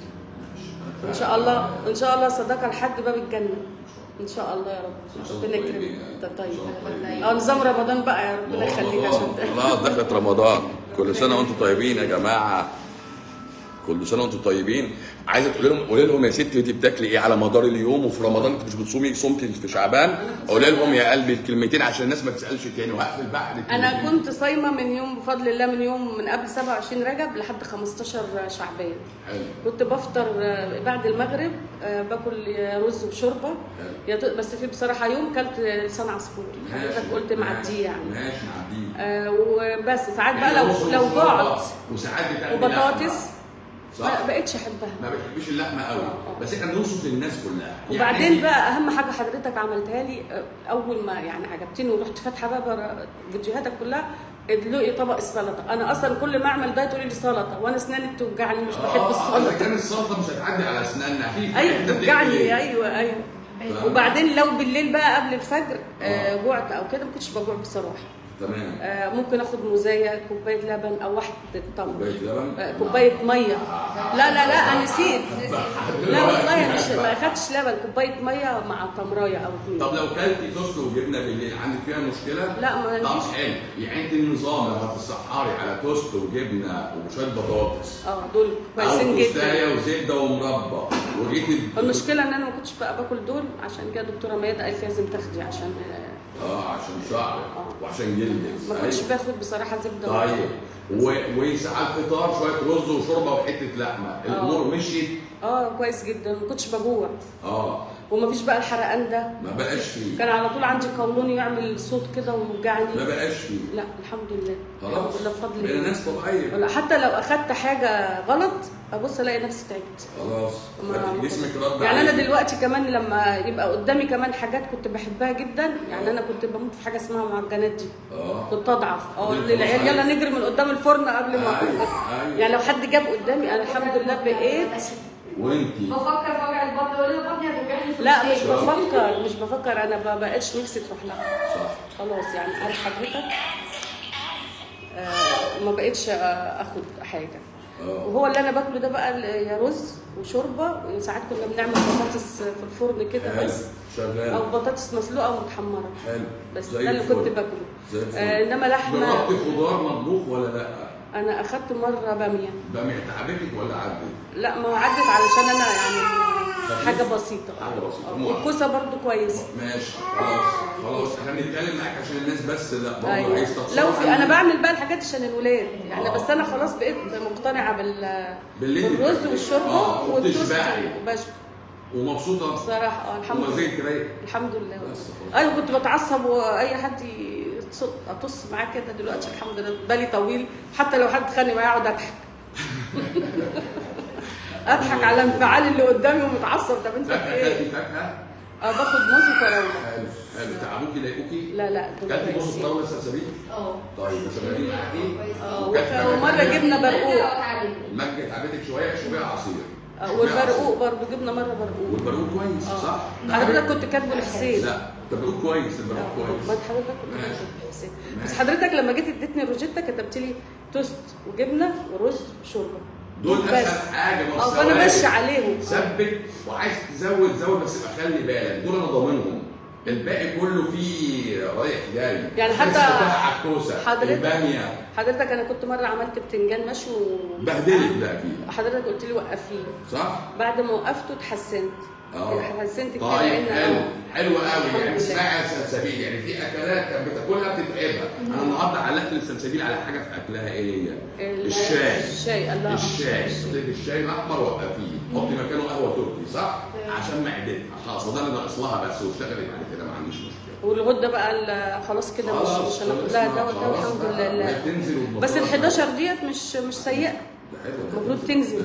[SPEAKER 3] ان شاء الله ان شاء الله صداقه لحد باب الجنه ان شاء الله يا رب
[SPEAKER 2] إن شاء الله
[SPEAKER 3] ربنا
[SPEAKER 2] طيبين
[SPEAKER 3] يكرمك
[SPEAKER 2] يعني.
[SPEAKER 3] انت
[SPEAKER 2] إن
[SPEAKER 3] طيب
[SPEAKER 2] شاء الله طيبين.
[SPEAKER 3] اه نظام رمضان بقى يا ربنا يخليك عشان
[SPEAKER 2] خلاص دخلت رمضان كل سنه وانتم طيبين يا جماعه كل سنه وانتم طيبين عايزه تقول لهم قولي لهم يا ستي انت بتاكلي ايه على مدار اليوم وفي رمضان انت مش بتصومي صمتي في شعبان قولي لهم يا قلبي الكلمتين عشان الناس ما تسالش تاني وهقفل بعد
[SPEAKER 3] انا
[SPEAKER 2] الكلمتين.
[SPEAKER 3] كنت صايمه من يوم بفضل الله من يوم من قبل 27 رجب لحد 15 شعبان
[SPEAKER 2] حلو
[SPEAKER 3] كنت بفطر آه، بعد المغرب آه، باكل يا رز وشوربه يا ت- بس في بصراحه يوم كلت لسان عصفور حضرتك قلت معديه يعني
[SPEAKER 2] ماشي معديه
[SPEAKER 3] آه، وبس ساعات بقى لو لو جعت
[SPEAKER 2] وساعات بتاكلي
[SPEAKER 3] وبطاطس
[SPEAKER 2] لحمة.
[SPEAKER 3] ما
[SPEAKER 2] صح
[SPEAKER 3] بقتش احبها
[SPEAKER 2] ما بتحبيش اللحمه قوي
[SPEAKER 3] آه.
[SPEAKER 2] بس احنا بنوصف للناس كلها
[SPEAKER 3] وبعدين
[SPEAKER 2] يعني
[SPEAKER 3] بقى اهم حاجه حضرتك عملتها لي آه، اول ما يعني عجبتني ورحت فاتحه بقى برا فيديوهاتك كلها ادلقي طبق السلطه انا اصلا كل ما اعمل دايت تقولي لي سلطه وانا اسناني بتوجعني مش بحب
[SPEAKER 2] اه اذا
[SPEAKER 3] السلطه
[SPEAKER 2] كان السلطه مش هتعدي على اسناننا في في
[SPEAKER 3] ايوه
[SPEAKER 2] حتة بتقلي.
[SPEAKER 3] بتوجعني ايوه ايوه
[SPEAKER 2] فاهم؟
[SPEAKER 3] وبعدين لو بالليل بقى قبل الفجر آه،
[SPEAKER 2] آه.
[SPEAKER 3] جوعت او كده ما كنتش بجوع بصراحه
[SPEAKER 2] تمام
[SPEAKER 3] آه، ممكن اخد موزايه كوبايه لبن او واحده تمر
[SPEAKER 2] كوبايه لبن
[SPEAKER 3] آه، كوبايه ميه لا لا لا انا نسيت لا والله مش ما اخدتش لبن كوبايه ميه مع تمرايه او اتنين
[SPEAKER 2] طب لو كلتي توست وجبنه بالليل عندك فيها مشكله؟
[SPEAKER 3] لا، ما
[SPEAKER 2] طب
[SPEAKER 3] عنديش.
[SPEAKER 2] حلو يعني انت النظام لو هتسحري على توست وجبنه وشويه بطاطس
[SPEAKER 3] اه دول
[SPEAKER 2] او
[SPEAKER 3] كويسين جدا
[SPEAKER 2] توستايه وزبده ومربى وجيتي
[SPEAKER 3] المشكله ان انا ما كنتش بقى باكل دول عشان كده دكتوره ميادة قالت لازم تاخدي عشان آه،
[SPEAKER 2] اه عشان شعرك
[SPEAKER 3] آه.
[SPEAKER 2] وعشان جلدك
[SPEAKER 3] ما كنتش
[SPEAKER 2] أيوة.
[SPEAKER 3] باخد بصراحه زبده
[SPEAKER 2] طيب و- وعلى الفطار شويه رز وشوربه وحته لحمه الامور مشيت
[SPEAKER 3] اه كويس جدا ما كنتش بجوع
[SPEAKER 2] اه
[SPEAKER 3] ومفيش بقى الحرقان ده
[SPEAKER 2] ما بقاش فيه
[SPEAKER 3] كان على طول عندي قولون يعمل صوت كده ويوجعني
[SPEAKER 2] ما بقاش فيه
[SPEAKER 3] لا الحمد لله
[SPEAKER 2] خلاص
[SPEAKER 3] الحمد لله بفضل
[SPEAKER 2] بقينا
[SPEAKER 3] الله
[SPEAKER 2] ناس طبيعيه
[SPEAKER 3] ولا حتى لو اخدت حاجه غلط ابص الاقي نفسي تعبت
[SPEAKER 2] خلاص
[SPEAKER 3] ما- ما
[SPEAKER 2] جسمك
[SPEAKER 3] كنت-
[SPEAKER 2] رد
[SPEAKER 3] يعني انا
[SPEAKER 2] عليك.
[SPEAKER 3] دلوقتي كمان لما يبقى قدامي كمان حاجات كنت بحبها جدا يعني انا كنت بموت في حاجه اسمها معجنات دي
[SPEAKER 2] اه
[SPEAKER 3] كنت اضعف اه
[SPEAKER 2] خلاص
[SPEAKER 3] للعيال
[SPEAKER 2] عليك.
[SPEAKER 3] يلا نجري من قدام الفرن قبل ما
[SPEAKER 2] أيوة، أيوة.
[SPEAKER 3] يعني لو حد جاب قدامي انا الحمد لله بقيت
[SPEAKER 2] وانتي
[SPEAKER 1] بفكر في وجع البطن اقول له بطني هتوجعني في
[SPEAKER 3] لا مش
[SPEAKER 1] الشيء.
[SPEAKER 3] بفكر مش بفكر انا ما بقتش نفسي تروح لها
[SPEAKER 2] صح
[SPEAKER 3] خلاص يعني عارف حضرتك آه ما بقتش آه اخد حاجه
[SPEAKER 2] اه
[SPEAKER 3] وهو اللي انا باكله ده بقى ال- يا رز وشوربه وساعات كنا بنعمل بطاطس في الفرن كده
[SPEAKER 2] حلو
[SPEAKER 3] بس
[SPEAKER 2] شغال
[SPEAKER 3] او بطاطس مسلوقه ومتحمره
[SPEAKER 2] حلو
[SPEAKER 3] بس
[SPEAKER 2] زي
[SPEAKER 3] ده اللي
[SPEAKER 2] الفل.
[SPEAKER 3] كنت باكله
[SPEAKER 2] زي الفل.
[SPEAKER 3] آه انما لحمه
[SPEAKER 2] جربتي خضار مطبوخ ولا لا؟
[SPEAKER 3] انا اخدت مره باميه
[SPEAKER 2] بامية تعبتك ولا عدت؟
[SPEAKER 3] لا ما عدت علشان انا يعني حاجه بسيطه
[SPEAKER 2] حاجة بسيطة.
[SPEAKER 3] آه، والكوسه برضو كويسه
[SPEAKER 2] ماشي خلاص خلاص احنا بنتكلم معاك عشان الناس بس لا برضه
[SPEAKER 3] ايوه
[SPEAKER 2] عايز تفصيل
[SPEAKER 3] لو في
[SPEAKER 2] عنه.
[SPEAKER 3] انا بعمل بقى الحاجات عشان الولاد يعني
[SPEAKER 2] آه.
[SPEAKER 3] بس انا خلاص بقيت مقتنعه بال
[SPEAKER 2] باللي انت
[SPEAKER 3] بالرز
[SPEAKER 2] بتعمليه.
[SPEAKER 3] والشوربه
[SPEAKER 2] آه،
[SPEAKER 3] والتوست
[SPEAKER 2] وبتشبعي.
[SPEAKER 3] بشبع
[SPEAKER 2] ومبسوطه
[SPEAKER 3] بصراحه اه الحمد لله
[SPEAKER 2] ومزاجك رايق
[SPEAKER 3] الحمد لله
[SPEAKER 2] بس خلاص.
[SPEAKER 3] ايوه كنت بتعصب واي حد يتص- اطص معاه كده دلوقتي الحمد لله بالي طويل حتى لو حد خاني معايا اقعد اضحك اضحك على انفعال اللي قدامي ومتعصب طب انت في
[SPEAKER 2] فاكهه
[SPEAKER 3] ايه؟
[SPEAKER 2] كلتي فاكهه
[SPEAKER 3] اه باخد موز وفراوله
[SPEAKER 2] حلو حلو تعبوكي لاقوكي
[SPEAKER 3] لا لا دول
[SPEAKER 2] كلتي موز
[SPEAKER 3] كويسين.
[SPEAKER 2] طاوله سلسبيل
[SPEAKER 1] اه
[SPEAKER 2] طيب شغالين معاكي
[SPEAKER 3] اه
[SPEAKER 2] وكلتي
[SPEAKER 3] وك-
[SPEAKER 2] فاكهة
[SPEAKER 3] ومره
[SPEAKER 2] تانية؟
[SPEAKER 3] جبنا برقوق
[SPEAKER 2] المانجا تعبتك شويه شويه عصير
[SPEAKER 3] آه،
[SPEAKER 2] شوية
[SPEAKER 3] والبرقوق
[SPEAKER 2] عصير.
[SPEAKER 3] برضه جبنا مره برقوق
[SPEAKER 2] والبرقوق كويس
[SPEAKER 3] اه
[SPEAKER 2] صح؟
[SPEAKER 3] حضرتك كنت كاتبه لحسين
[SPEAKER 2] لا البرقوق كويس البرقوق
[SPEAKER 3] ما
[SPEAKER 2] كويس
[SPEAKER 3] حضرتك كنت
[SPEAKER 2] ماشي.
[SPEAKER 3] كاتبه لحسين بس
[SPEAKER 2] ماشي.
[SPEAKER 3] حضرتك لما جيت اديتني الروجيتا كتبت لي توست وجبنه ورز وشوربه
[SPEAKER 2] دول
[SPEAKER 3] بس.
[SPEAKER 2] اسهل حاجه ما
[SPEAKER 3] اه فانا
[SPEAKER 2] الثوابت.
[SPEAKER 3] ماشي عليهم
[SPEAKER 2] ثبت وعايز تزود زود بس يبقى خلي بالك دول انا ضامنهم الباقي كله فيه رايح جاي
[SPEAKER 3] يعني حتى
[SPEAKER 2] بتاع الكوسه
[SPEAKER 3] حضرتك-
[SPEAKER 2] الباميه
[SPEAKER 3] حضرتك انا كنت مره عملت بتنجان مشوي و...
[SPEAKER 2] بهدلت بقى فيه
[SPEAKER 3] حضرتك قلت لي وقفيه
[SPEAKER 2] صح؟
[SPEAKER 3] بعد ما وقفته اتحسنت
[SPEAKER 2] اه
[SPEAKER 3] اتحسنت كده
[SPEAKER 2] طيب
[SPEAKER 3] لان
[SPEAKER 2] حلو حلو قوي
[SPEAKER 3] الحمد
[SPEAKER 2] يعني
[SPEAKER 3] لله.
[SPEAKER 2] اسمعي سلسبيل يعني في اكلات كانت بتاكلها بتتعبها انا النهارده علقت السلسبيل على حاجه في اكلها ايه هي؟
[SPEAKER 3] ال-
[SPEAKER 2] الشاي
[SPEAKER 3] الشاي الله
[SPEAKER 2] الشاي قلت الشاي الاحمر وقفيه حطي مكانه قهوه تركي صح؟ عشان معدتها خلاص ده اللي ناقص لها بس واشتغلت بعد كده ما عنديش مشكله
[SPEAKER 3] والغده بقى ال- خلاص كده مش مش هناخد لها دواء ده الحمد لله
[SPEAKER 2] بتنزل
[SPEAKER 3] بس ال 11 ديت مش مش سيئه المفروض تنزل.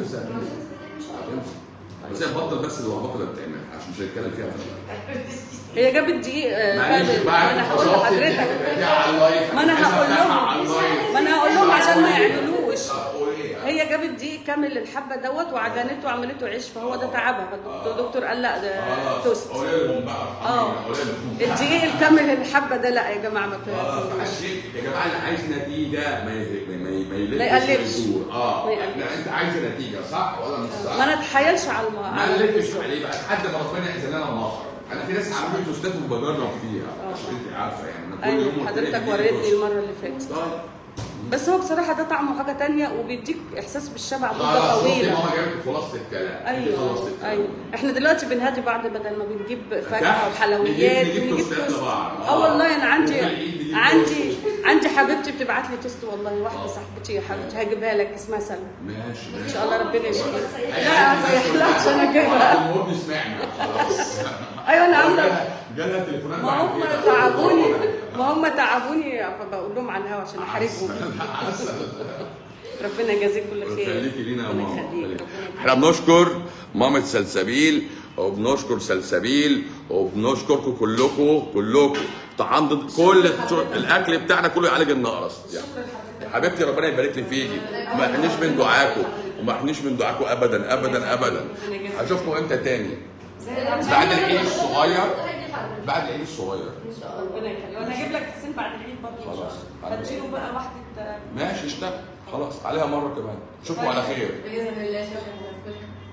[SPEAKER 2] بس هي بطل بس اللي بطل بتعمل عشان مش هنتكلم فيها
[SPEAKER 3] هي جابت دقيق آه،
[SPEAKER 2] معلش
[SPEAKER 3] كامل.
[SPEAKER 2] بقى
[SPEAKER 3] ما انا هقول لحضرتك ما انا هقول لهم ما انا هقول لهم عشان ما يعملوش هي جابت دقيق كامل للحبه دوت وعجنته وعملته عيش فهو ده تعبها فالدكتور قال لا ده توست
[SPEAKER 2] قولي لهم بقى
[SPEAKER 3] اه
[SPEAKER 2] قولي لهم
[SPEAKER 3] الدقيق الكامل للحبه ده لا يا جماعه ما
[SPEAKER 2] خلاص
[SPEAKER 3] تاكلوش.
[SPEAKER 2] الشيء يا جماعه اللي عايز نتيجه ما يهلك ما ي- ما يلفش
[SPEAKER 3] ما يقلبش.
[SPEAKER 2] ويدور. اه
[SPEAKER 3] ما يقلبش.
[SPEAKER 2] لا انت عايزه نتيجه صح ولا مش صح؟
[SPEAKER 3] ما نتحايلش على الم...
[SPEAKER 2] ما
[SPEAKER 3] على
[SPEAKER 2] نلفش
[SPEAKER 3] الرز.
[SPEAKER 2] عليه بقى لحد ما ربنا يأذن لنا ونخر انا في ناس عاملين توستات وبجرب فيها عشان انت عارفه يعني انا كل يوم
[SPEAKER 3] ايوه
[SPEAKER 2] والتاني
[SPEAKER 3] حضرتك
[SPEAKER 2] بيجي
[SPEAKER 3] وريتني
[SPEAKER 2] توست.
[SPEAKER 3] المره اللي فاتت
[SPEAKER 2] طيب
[SPEAKER 3] بس هو بصراحه ده طعمه حاجه تانية وبيديك احساس بالشبع مده
[SPEAKER 2] خلاص شفتي
[SPEAKER 3] طويله
[SPEAKER 2] ماما جابت خلاصه الكلام انت
[SPEAKER 3] ايوه
[SPEAKER 2] خلصت الكلام.
[SPEAKER 3] ايوه احنا دلوقتي بنهدي بعض بدل ما بنجيب فاكهه
[SPEAKER 2] فاكهة.
[SPEAKER 3] وحلويات
[SPEAKER 2] نجيب- نجيب
[SPEAKER 3] ونجيب
[SPEAKER 2] توستات
[SPEAKER 3] توست
[SPEAKER 2] لبعض.
[SPEAKER 3] اه
[SPEAKER 2] آه.
[SPEAKER 3] والله انا عندي
[SPEAKER 2] وفي العيد نجيب
[SPEAKER 3] عندي
[SPEAKER 2] توست.
[SPEAKER 3] عندي حبيبتي بتبعت لي توست والله واحده
[SPEAKER 2] آه.
[SPEAKER 3] صاحبتي يا حبيبتي هجيبها لك اسمها سلمى
[SPEAKER 2] ماشي
[SPEAKER 3] ان شاء الله ربنا يشفيك
[SPEAKER 2] أي
[SPEAKER 3] لا
[SPEAKER 2] حد
[SPEAKER 3] ما يحلقش انا جايبها
[SPEAKER 2] الجمهور بيسمعنا خلاص
[SPEAKER 3] ايوه انا عامله
[SPEAKER 2] جالها تليفونات
[SPEAKER 3] ما
[SPEAKER 2] بعد
[SPEAKER 3] هم
[SPEAKER 2] كده.
[SPEAKER 3] تعبوني ما هم تعبوني فبقول لهم على الهوا عشان احرجهم
[SPEAKER 2] عسل.
[SPEAKER 3] ربنا يجازيك كل خير
[SPEAKER 2] خليكي لينا يا
[SPEAKER 3] ربنا
[SPEAKER 2] ماما
[SPEAKER 3] يخليك
[SPEAKER 2] خليكي.
[SPEAKER 3] ربنا
[SPEAKER 2] احنا بنشكر مامة سلسبيل وبنشكر سلسبيل وبنشكركم كلكم كلكم طعام ضد كل الت- الاكل بتاعنا كله يعالج النقرس يعني يا حبيبتي ربنا يبارك لي فيكي وما يحنيش من دعاكم وما يحنيش من دعاكم ابدا ابدا ابدا هشوفكم امتى تاني بعد العيد الصغير بعد العيد الصغير
[SPEAKER 3] ربنا يخليك وانا هجيب لك حسين بعد العيد برضه إن شاء
[SPEAKER 2] خلاص.
[SPEAKER 3] الله. هتجيله بقى واحده
[SPEAKER 2] ماشي اشتغل خلاص عليها مره كمان اشوفكم على خير
[SPEAKER 1] باذن الله شكرا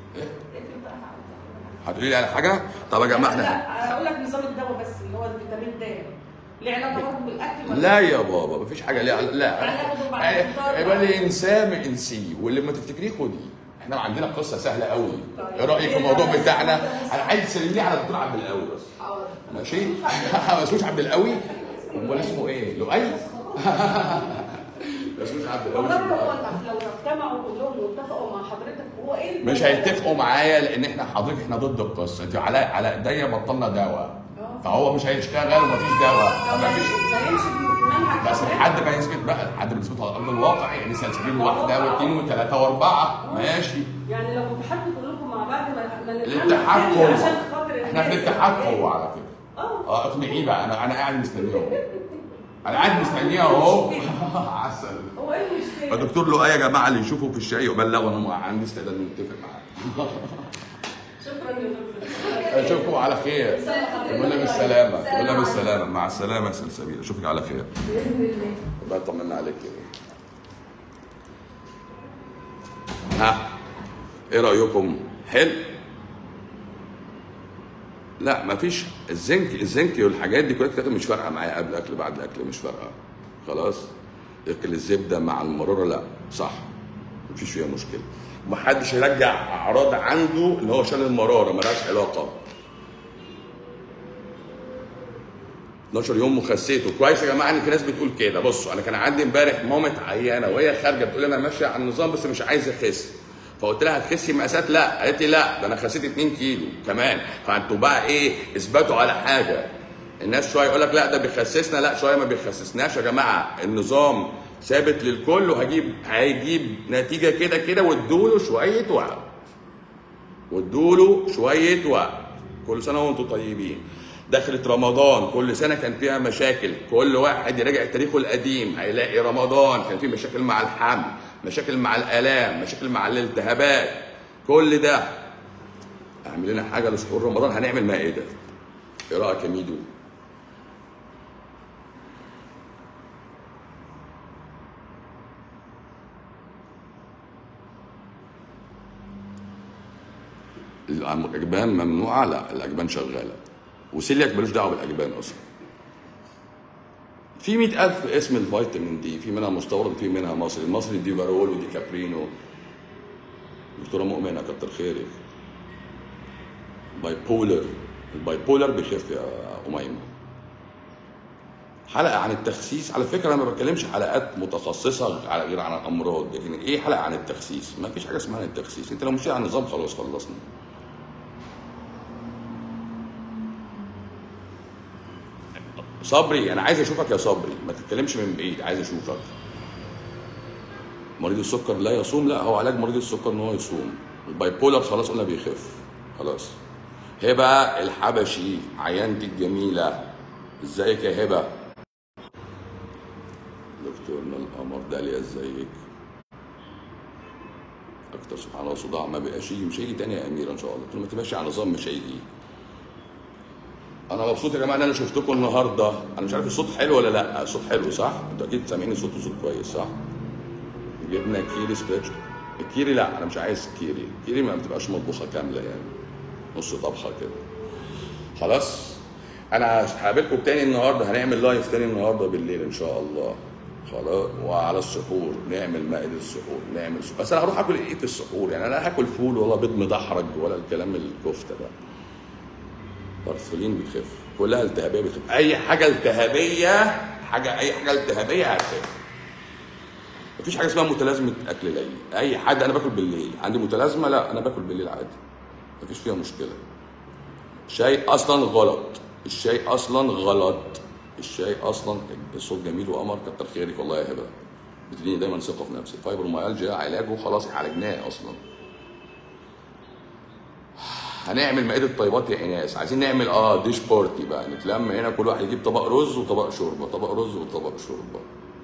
[SPEAKER 2] هتقولي لي على حاجه طب يا جماعه احنا
[SPEAKER 3] لا هقول لك نظام الدواء بس اللي هو الفيتامين د ليه علاقه برضه بالاكل ولا
[SPEAKER 2] لا يا بابا مفيش حاجه ليها لا
[SPEAKER 3] يعني ياخدوا بعد الفطار
[SPEAKER 2] يبقى الانسان انسيه واللي ما تفتكريه خديه احنا عندنا قصه سهله قوي ايه رايك في الموضوع بتاعنا انا عايز تسلمي لي على الدكتور عبد القوي بس
[SPEAKER 1] حاضر
[SPEAKER 2] ماشي ما اسموش عبد القوي امال اسمه ايه لؤي ما اسموش عبد القوي
[SPEAKER 3] والله
[SPEAKER 2] اسمه
[SPEAKER 3] هو
[SPEAKER 2] لؤي.
[SPEAKER 3] لو اجتمعوا كلهم واتفقوا مع حضرتك وهو هو ايه
[SPEAKER 2] مش هيتفقوا معايا لان احنا حضرتك احنا ضد القصه انت على على ايديا بطلنا دواء فهو مش هيشتغل ومفيش دواء فمفيش
[SPEAKER 3] ما يمشي بمنهج
[SPEAKER 2] بس لحد ما يثبت بقى لحد ما يثبت على ارض الواقع يعني سلسبيل واحده واثنين وثلاثه واربعه ماشي
[SPEAKER 3] يعني لو كنت حابب كلكم مع بعض ما ما نتعامل
[SPEAKER 2] الاتحاد
[SPEAKER 3] تاني
[SPEAKER 2] قوه
[SPEAKER 3] عشان خاطر
[SPEAKER 2] احنا في
[SPEAKER 3] الناس.
[SPEAKER 2] الاتحاد قوه على فكره
[SPEAKER 3] اه
[SPEAKER 2] اه اقنعيه بقى انا انا قاعد مستنيه اهو انا قاعد مستنيه اهو عسل
[SPEAKER 3] هو ايه المشكله؟
[SPEAKER 2] فدكتور لؤي يا جماعه اللي يشوفوا في الشاي يبلغوا انا عندي استعداد نتفق معاه
[SPEAKER 3] شكرا يا دكتور
[SPEAKER 2] اشوفكم على خير قلنا بالسلامه قلنا بالسلامه مع السلامه يا سلسبيل اشوفك على خير
[SPEAKER 3] باذن الله
[SPEAKER 2] بقى طمنا عليك كده ها ايه رايكم حلو لا مفيش الزنك الزنك والحاجات دي كلها كده مش فارقه معايا قبل الاكل بعد الاكل مش فارقه خلاص اكل الزبده مع المراره لا صح مفيش فيها مشكله ومحدش يرجع اعراض عنده اللي هو شال المراره ملهاش علاقه 12 يوم وخسيته كويس يا جماعه ان في ناس بتقول كده بصوا انا كان عندي امبارح مامة عيانه وهي خارجه بتقول لي انا ماشيه على النظام بس مش عايزه اخس فقلت لها هتخسي مقاسات لا قالت لي لا ده انا خسيت 2 كيلو كمان فانتوا بقى ايه اثبتوا على حاجه الناس شويه يقول لك لا ده بيخسسنا لا شويه ما بيخسسناش يا جماعه النظام ثابت للكل وهجيب هيجيب نتيجه كده كده وادوا شويه وقت وادوا له شويه وقت كل سنه وانتم طيبين دخلت رمضان كل سنه كان فيها مشاكل كل واحد يراجع تاريخه القديم هيلاقي رمضان كان فيه مشاكل مع الحمل مشاكل مع الالام مشاكل مع الالتهابات كل ده اعمل لنا حاجه لسحور رمضان هنعمل مائده ايه رايك يا ميدو الاجبان ممنوعه لا الاجبان شغاله وسيلياك ملوش دعوه بالاجبان اصلا في مئة ألف اسم الفيتامين دي في منها مستورد في منها مصري المصري دي فارول ودي كابرينو دكتورة مؤمنة كتر خيرك باي بولر الباي بولر بيخف يا أميمة حلقة عن التخسيس على فكرة أنا ما بتكلمش حلقات متخصصة على غير عن الأمراض لكن إيه حلقة عن التخسيس ما فيش حاجة اسمها عن التخسيس أنت لو مشيت على النظام خلاص خلصنا صبري انا عايز اشوفك يا صبري ما تتكلمش من بعيد عايز اشوفك مريض السكر لا يصوم لا هو علاج مريض السكر ان هو يصوم الباي بولر خلاص قلنا بيخف خلاص هبه الحبشي عيانتي الجميله ازيك يا هبه دكتورنا القمر داليا ازيك اكتر سبحان الله صداع ما بقاش يجي مش هيجي تاني يا اميره ان شاء الله طول ما تمشي على نظام مش هيجي انا مبسوط يا جماعه ان انا شفتكم النهارده انا مش عارف الصوت حلو ولا لا الصوت حلو صح انتوا اكيد سامعين الصوت صوت كويس صح جبنا كيري سبيتش الكيري لا انا مش عايز كيري كيري ما بتبقاش مطبوخه كامله يعني نص طبخه كده خلاص انا هقابلكم تاني النهارده هنعمل لايف تاني النهارده بالليل ان شاء الله خلاص وعلى السحور نعمل مائده السحور نعمل سحور. بس انا هروح اكل ايه في السحور يعني انا هاكل فول ولا بيض مدحرج ولا الكلام الكفته ده بارسلين بتخف كلها التهابيه بتخف اي حاجه التهابيه حاجه اي حاجه التهابيه هتخف مفيش حاجه اسمها متلازمه اكل ليلي اي حد انا باكل بالليل عندي متلازمه لا انا باكل بالليل عادي مفيش فيها مشكله الشاي اصلا غلط الشاي اصلا غلط الشاي اصلا الصوت جميل وقمر كتر خيرك والله يا هبه بتديني دايما ثقه في نفسي فايبروميالجيا علاجه خلاص عالجناه اصلا هنعمل مائدة طيبات يا ايناس عايزين نعمل اه ديش بارتي بقى نتلم هنا كل واحد يجيب طبق رز وطبق شوربه طبق رز وطبق شوربه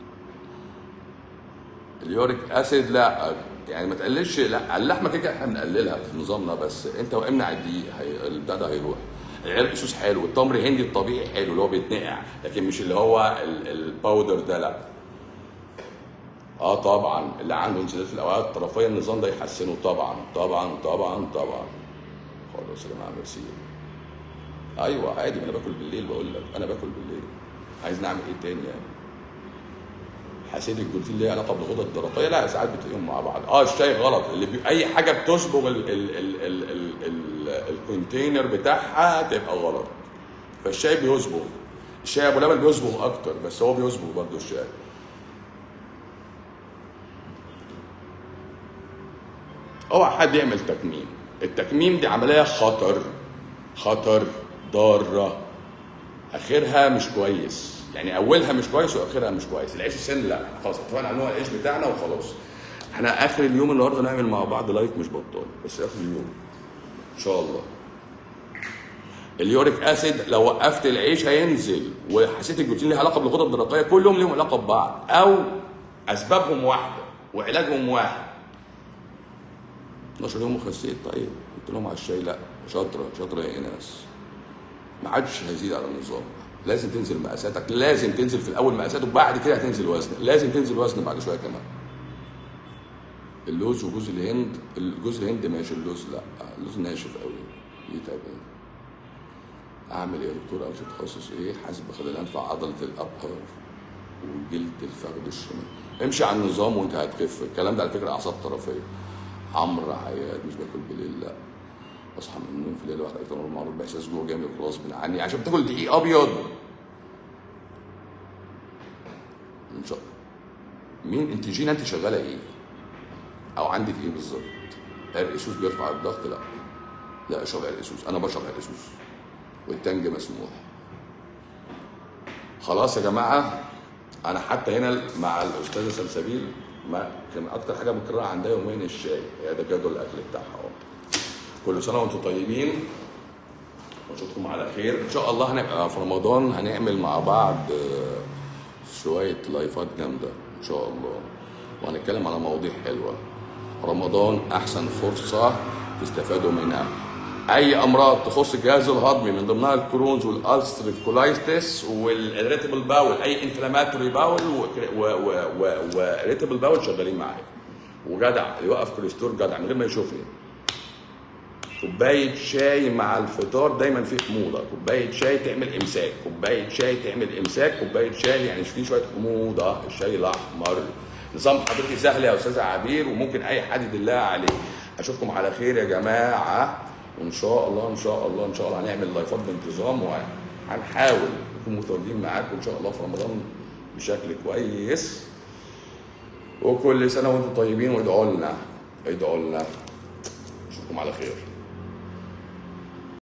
[SPEAKER 2] اليوريك اسيد لا يعني ما تقللش لا اللحمه كده كده احنا بنقللها في نظامنا بس انت وامنع الدقيق هي... البتاع ده هيروح العرق سوس حلو التمر هندي الطبيعي حلو اللي هو بيتنقع لكن مش اللي هو ال- الباودر ده لا اه طبعا اللي عنده انسداد في الاوعيه الطرفيه النظام ده يحسنه طبعا طبعا طبعا طبعا خلاص يا جماعه ميرسي ايوه عادي ما انا باكل بالليل بقول لك انا باكل بالليل عايز نعمل ايه تاني يعني حسيت الجلوتين ليها علاقه بالغدد الدرقيه لا ساعات بتلاقيهم مع بعض اه الشاي غلط اللي بي... اي حاجه بتصبغ ال... ال... ال... ال... ال... ال... الكونتينر بتاعها تبقى غلط فالشاي بيصبغ الشاي ابو لبن بيصبغ اكتر بس هو بيصبغ برضه الشاي اوعى حد يعمل تكميم التكميم دي عمليه خطر خطر ضاره اخرها مش كويس يعني اولها مش كويس واخرها مش كويس العيش السن لا إحنا خلاص اتفقنا على نوع العيش بتاعنا وخلاص احنا اخر اليوم النهارده نعمل مع بعض لايف مش بطال بس اخر اليوم ان شاء الله اليوريك اسيد لو وقفت العيش هينزل وحسيت الجلوتين ليها علاقه بالغدد الدرقيه كلهم ليهم علاقه ببعض او اسبابهم واحده وعلاجهم واحد 12 يوم وخسيت طيب قلت لهم على الشاي لا شاطره شاطره يا ايناس ما عادش هيزيد على النظام لازم تنزل مقاساتك لازم تنزل في الاول مقاسات وبعد كده هتنزل وزن لازم تنزل وزن بعد شويه كمان اللوز وجوز الهند الجوز الهند ماشي اللوز لا اللوز ناشف قوي يتعب اعمل ايه يا دكتور او تخصص ايه حاسب بخدلان في عضله الابقر وجلد الفخذ الشمال امشي على النظام وانت هتخف الكلام ده على فكره اعصاب طرفيه عمرو عياد مش باكل بالليل لا اصحى من النوم في الليل واحد اكتر من المعروف باحساس جوه جامد غصب عني عشان بتاكل دقيق ابيض ان شاء الله مين انت جينا انت شغاله ايه او عندك ايه بالظبط الرئيسوس بيرفع الضغط لا لا اشرب الرئيسوس انا بشرب الرئيسوس والتنج مسموح خلاص يا جماعه انا حتى هنا مع الاستاذه سلسبيل ما كان اكتر حاجه مكرره عندها يومين الشاي هي ده جدول الاكل بتاعها اهو كل سنه وانتم طيبين واشوفكم على خير ان شاء الله هنبقى في رمضان هنعمل مع بعض آه، شويه لايفات جامده ان شاء الله وهنتكلم على مواضيع حلوه رمضان احسن فرصه تستفادوا منها اي امراض تخص الجهاز الهضمي من ضمنها الكرونز والالستريف كولايتس والريتبل باول اي انفلاماتوري باول وريتبل باول شغالين معايا وجدع يوقف كوليسترول جدع من غير ما يشوفني كوبايه شاي مع الفطار دايما فيه حموضه كوبايه شاي تعمل امساك كوبايه شاي تعمل امساك كوبايه شاي يعني فيه شويه حموضه الشاي الاحمر نظام حضرتك سهل يا استاذه عبير وممكن اي حد يدلها عليه اشوفكم على خير يا جماعه وان شاء الله ان شاء الله ان شاء الله هنعمل لايفات بانتظام وهنحاول نكون متواجدين معاكم ان شاء الله في رمضان بشكل كويس وكل سنه وانتم طيبين وادعوا لنا ادعوا لنا اشوفكم على خير